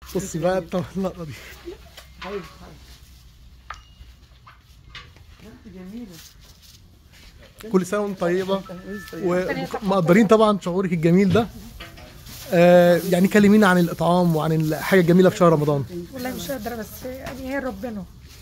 بصي بقى الط- اللقطه دي كل سنه وانت طيبه ومقدرين طبعا شعورك الجميل ده آه يعني كلمينا عن الاطعام وعن الحاجه الجميله في شهر رمضان والله مش قادرة بس يعني هي ربنا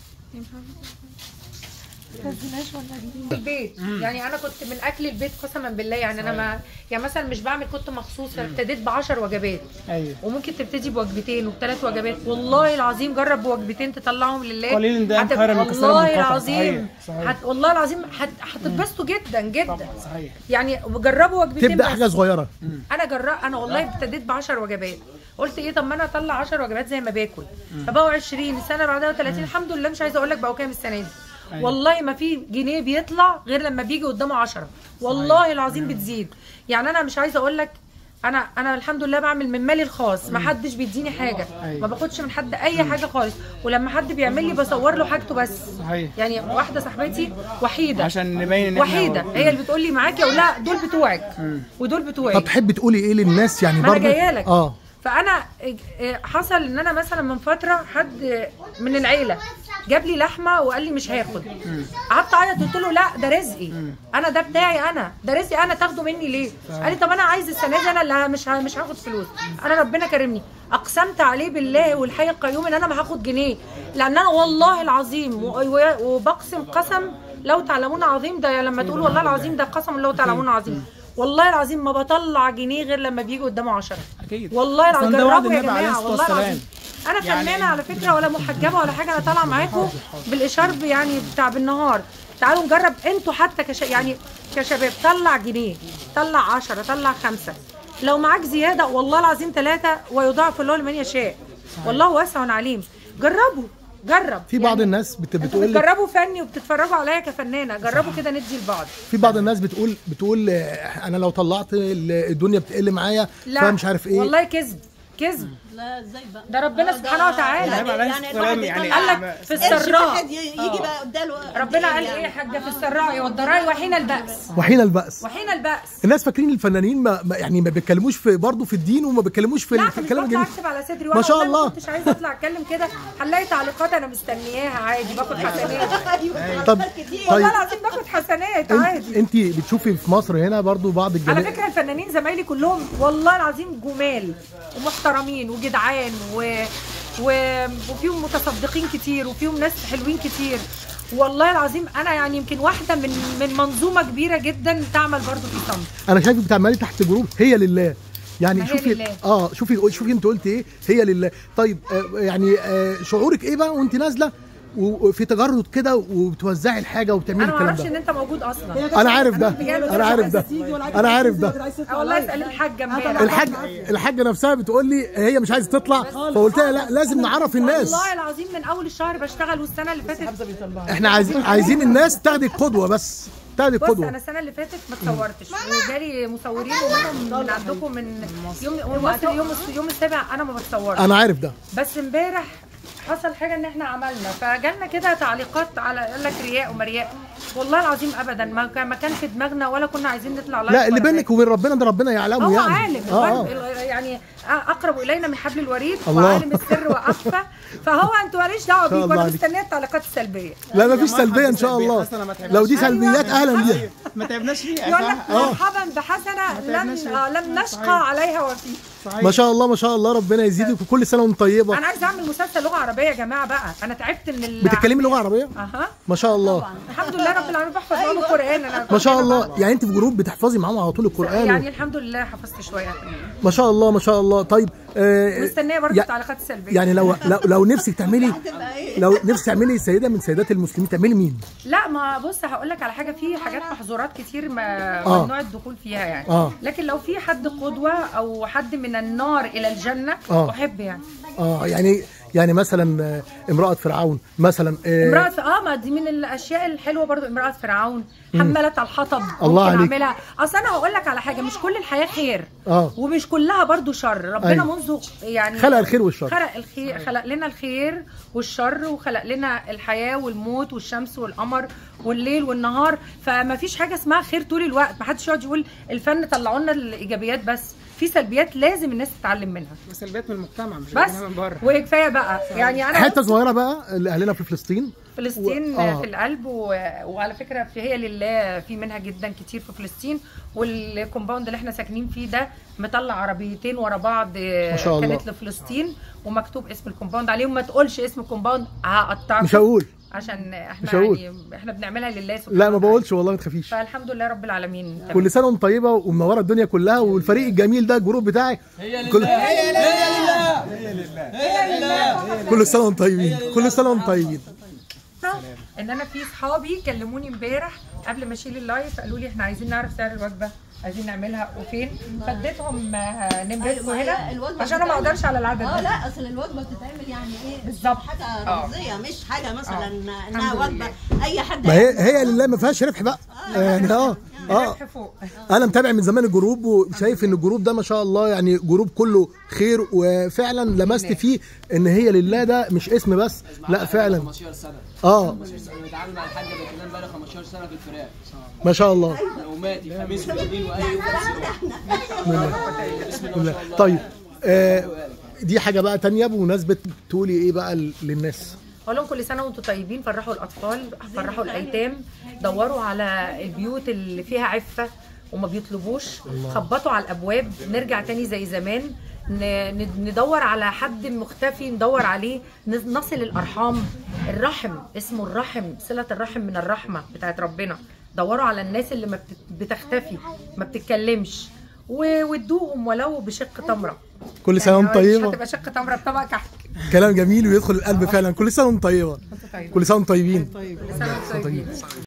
تنزلهاش ولا دي البيت يعني انا كنت من اكل البيت قسما بالله يعني انا ما يعني مثلا مش بعمل كنت مخصوص فابتديت ب 10 وجبات ايوه وممكن تبتدي بوجبتين وبثلاث وجبات والله العظيم جرب بوجبتين تطلعهم لله قليل ده هت- خير من كثير من والله قطع. العظيم صحيح، صحيح. هت... والله العظيم هت... هتتبسطوا جدا جدا صحيح يعني جربوا وجبتين تبدا بس. حاجه صغيره انا جرب انا والله ابتديت ب 10 وجبات قلت ايه طب ما انا اطلع 10 وجبات زي ما باكل فبقوا 20 السنه بعدها 30 الحمد لله مش عايزه اقول لك بقوا كام السنه دي والله ما في جنيه بيطلع غير لما بيجي قدامه 10 والله العظيم بتزيد يعني انا مش عايزه اقول لك انا انا الحمد لله بعمل من مالي الخاص ما حدش بيديني حاجه أيوة. ما باخدش من حد اي حاجه خالص ولما حد بيعمل لي بصور له حاجته بس صحيح يعني واحده صاحبتي وحيده عشان نبين ان احنا وحيده هي اللي بتقول لي معاكي ولا دول بتوعك ودول بتوعك طب تحبي تقولي ايه للناس يعني ما انا برضه جايه لك اه فانا إيه، حصل ان انا مثلا من فتره حد من العيله جاب لي لحمه وقال لي مش هاخد قعدت اعيط قلت له لا ده رزقي انا ده بتاعي انا ده رزقي انا تاخده مني ليه قال لي طب انا عايز السنه دي انا اللي ه- مش ه- مش هاخد فلوس انا ربنا كرمني اقسمت عليه بالله والحي القيوم ان انا ما هاخد جنيه لان انا والله العظيم و- و- وبقسم قسم لو تعلمون عظيم ده لما تقول والله العظيم ده قسم لو تعلمون عظيم والله العظيم ما بطلع جنيه غير لما بيجي قدامه عشرة اكيد والله أصلاً العظيم ده وعد جربوا يا النبي عليه جماعه الصلاة والله والسلام. العظيم انا يعني- فنانه على فكره ولا محجبه ولا حاجه انا طالعه معاكم بالاشارب يعني بتاع بالنهار تعالوا نجرب انتوا حتى كش... يعني كشباب طلع جنيه طلع 10 طلع خمسة لو معاك زياده والله العظيم ثلاثه ويضاعف الله لمن يشاء والله واسع عليم جربوا جرب في بعض الناس بت... انتوا بتقول لك بتجربوا فني وبتتفرجوا عليا كفنانه جربوا كده ندي لبعض في بعض الناس بتقول بتقول آه، انا لو طلعت ال- الدنيا بتقل معايا لا فمش عارف ايه والله كذب كذب لا ازاي بقى ده ربنا آه، سبحانه وتعالى. النبي عليه يعني الصلاة والسلام الواحد يعني يطلع قال لك في قرش السراء واحد ي- يجي بقى قدامه ربنا قال ايه يا حاجه في السراء والضراء وحين البأس وحين البأس وحين البأس الناس فاكرين الفنانين ما ما- يعني ما بيتكلموش في برضه في الدين وما بيتكلموش في لا في مش الكلام بطلع الجميل اكتب على صدري ما شاء والله الله. ما كنتش عايزه اطلع اتكلم كده هنلاقي تعليقات انا مستنياها عادي باخد حسنات طب والله طيب العظيم باخد حسنات انت عادي انت بتشوفي في مصر هنا برضه بعض على الجمال فكره الفنانين زمايلي كلهم والله العظيم جمال ومحترمين وجدعان و... و... وفيهم متصدقين كتير وفيهم ناس حلوين كتير والله العظيم انا يعني يمكن واحده من من منظومه كبيره جدا تعمل برضو في صمت انا شايفك بتعملي تحت جروب هي لله يعني ما هي شوفي لله. اه شوفي شوفي انت قلت ايه هي لله طيب آه يعني آه شعورك ايه بقى وانت نازله وفي تجرد كده وبتوزعي الحاجه وبتعملي انا ما الكلام اعرفش ده ان انت موجود اصلا انا عارف ده بجد. انا عارف ده انا عارف ده آه والله اسال الحاجه امبارح الحاج الحاجه نفسها بتقول لي هي مش عايزه تطلع فقلت لها لا لازم نعرف الناس والله العظيم من اول الشهر بشتغل والسنه اللي فاتت احنا عايزين عايزين الناس تاخدي القدوه بس تاخدي بص القدوه انا السنه اللي فاتت ما اتصورتش وجالي مصورين ومنهم من عندكم من يوم مصر يوم يوم السابع انا ما بتصورش انا عارف ده بس امبارح حصل حاجه ان احنا عملنا فجالنا كده تعليقات على قال لك رياء وما رياء والله العظيم ابدا ما كان ما كان في دماغنا ولا كنا عايزين نطلع لايف لا اللي ولا بينك وبين ربنا ده ربنا يعلمه هو يعني عالم اه الغيب- اه يعني اقرب الينا من حبل الوريد الله. وعالم السر واخفى فهو انتوا ماليش دعوه شاء بيكم الله انا عليك. مستنيه التعليقات السلبيه لا مفيش مرحبا سلبيه ان شاء بسلبية. الله حسنة ما تعبناش. لو دي سلبيات اهلا بيها ما تعبناش فيها يقول لك صح؟ مرحبا بحسنه لم تعبناش آه، لم نشقى عليها وفيه ما شاء الله ما شاء الله ربنا يزيدك وكل سنه وانت طيبه انا عايزه اعمل مسلسل لغه عربيه يا جماعه بقى انا تعبت من ال... بتتكلمي لغه عربيه اها ما شاء الله الحمد لله رب العالمين بحفظ معاهم القران انا ما شاء الله يعني انت في جروب بتحفظي معاهم على طول القران يعني الحمد لله حفظت شويه ما شاء الله ما شاء الله طيب آه مستنيه برضه يع- التعليقات السلبيه يعني لو لو, لو نفسك تعملي لو نفسك تعملي سيده من سيدات المسلمين تعملي مين لا ما بص هقول لك على حاجه في حاجات محظورات كتير ما آه. ممنوع الدخول فيها يعني آه. لكن لو في حد قدوه او حد من النار الى الجنه آه. احب يعني اه يعني يعني مثلا آه، امراه فرعون مثلا آه، امرأة ف- اه ما دي من الاشياء الحلوه برضو امرأة فرعون حمالة الحطب الله ممكن عليك. اعملها اصل انا هقول لك على حاجه مش كل الحياه خير اه ومش كلها برضو شر ربنا أيوة. منذ يعني خلق الخير والشر خلق الخير خلق لنا الخير والشر وخلق لنا الحياه والموت والشمس والقمر والليل والنهار فما فيش حاجه اسمها خير طول الوقت ما حدش يقعد يقول الفن طلعوا لنا الايجابيات بس في سلبيات لازم الناس تتعلم منها سلبيات من المجتمع مش بس جايبينها من بره وكفايه بقى يعني انا حته صغيره بقى لاهلنا في فلسطين فلسطين و- آه. في القلب و... وعلى فكره في هي لله في منها جدا كتير في فلسطين والكومباوند اللي احنا ساكنين فيه ده مطلع عربيتين ورا بعض ما شاء الله. كانت لفلسطين ومكتوب اسم الكومباوند عليهم ما تقولش اسم الكومباوند هقطعكم مش هقول عشان احنا مش هقول. يعني احنا بنعملها لله سبحانه لا ما وتعالى. بقولش والله ما تخافيش فالحمد لله رب العالمين تمام. كل سنه وانت طيبه ومنوره الدنيا كلها والفريق الجميل ده الجروب بتاعي كل كل سنه وانتم طيبين كل سنه وانتم طيبين ان انا في صحابي كلموني امبارح قبل ما اشيل اللايف قالوا لي احنا عايزين نعرف سعر الوجبه عايزين نعملها وفين فاديتهم آه، نمرتكم أيوة، هنا الوجبة عشان انا ما بتتعمل- اقدرش على العدد اه ده لا اصل الوجبه بتتعمل يعني ايه بالظبط. حاجه آه. رمزيه مش حاجه مثلا انها الحمد وجبه اي حد ما هي هي لله ما فيهاش ربح بقى يعني اه اه ربح فوق انا متابع من زمان الجروب وشايف ان الجروب ده ما شاء الله يعني جروب كله خير وفعلا لمست فيه ان هي لله ده مش اسم بس لا فعلا 15 سنه اه 15 سنه بتعامل مع الحاجه بكلام بقى 15 سنه في الفراق ما شاء الله يوماتي خميس واثنين واي يوم بسم الله ما شاء الله طيب آه دي حاجه بقى تانية بمناسبه تقولي ايه بقى للناس اقول لهم كل سنه وانتم طيبين فرحوا الاطفال فرحوا الايتام دوروا على البيوت اللي فيها عفه وما بيطلبوش خبطوا على الابواب نرجع تاني زي زمان ن- ن- ندور على حد مختفي ندور عليه ن- نصل الارحام الرحم اسمه الرحم صله الرحم من الرحمه بتاعت ربنا دوروا على الناس اللي ما بتت- بتختفي ما بتتكلمش و- وادوهم ولو بشق تمره كل سنه وانت يعني مش طيبه هتبقى شق تمره بطبق كحك كلام جميل ويدخل القلب فعلا كل سنه وانت طيبه انتوا طيبين كل سنه وانتم طيبين كل سنه وانتم طيبين